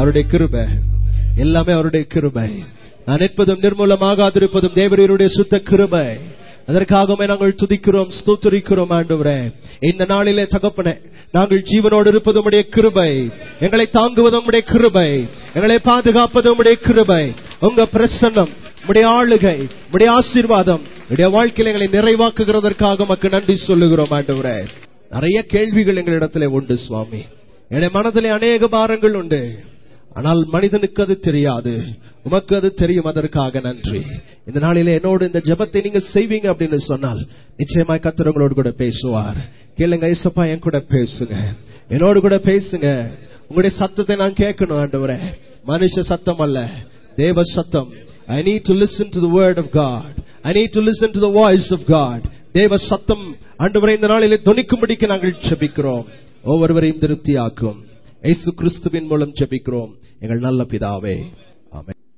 அவருடைய கிருபை எல்லாமே அவருடைய கிருபை நான் நிற்பதும் நிர்மூலமாகாதிருப்பதும் தேவரீருடைய சுத்த கிருபை அதற்காகவே நாங்கள் துதிக்கிறோம் ஸ்தோத்தரிக்கிறோம் ஆண்டவரே இந்த நாளிலே தகப்பனே நாங்கள் ஜீவனோடு இருப்பது உடைய கிருபை எங்களை தாங்குவது உடைய கிருபை எங்களை பாதுகாப்பது உடைய கிருபை உங்க பிரசன்னம் உடைய ஆளுகை உடைய ஆசீர்வாதம் உடைய வாழ்க்கையில் எங்களை நிறைவாக்குகிறதற்காக மக்கள் நன்றி சொல்லுகிறோம் ஆண்டவரே நிறைய கேள்விகள் எங்களிடத்திலே உண்டு சுவாமி என் மனதிலே அநேக பாரங்கள் உண்டு ஆனால் மனிதனுக்கு அது தெரியாது உமக்கு அது தெரியும் அதற்காக நன்றி இந்த நாளிலே என்னோடு இந்த ஜெபத்தை நீங்க செய்வீங்க அப்படின்னு சொன்னால் நிச்சயமாய் கர்த்தர் உங்களோடு கூட பேசுவார் கேளுங்க ஐசப்பா என் கூட பேசுங்க என்னோடு கூட பேசுங்க உங்களுடைய சத்தத்தை நான் கேட்கணும் ஆண்டவரே மனுஷ சத்தம் அல்ல தேவ சத்தம் I need to listen to the word of God I need to listen to the voice of God தேவ சத்தம் ஆண்டவரே இந்த நாளிலே துணிக்கும்படிக்கு நாங்கள் ஜெபிக்கிறோம் ஒவ்வொருவரையும் திருப்தியாக்கும் இயேசு கிறிஸ்துவின் மூலம் ஜெபிக்கிறோம் எங்கள் நல்ல பிதாவே ஆமென்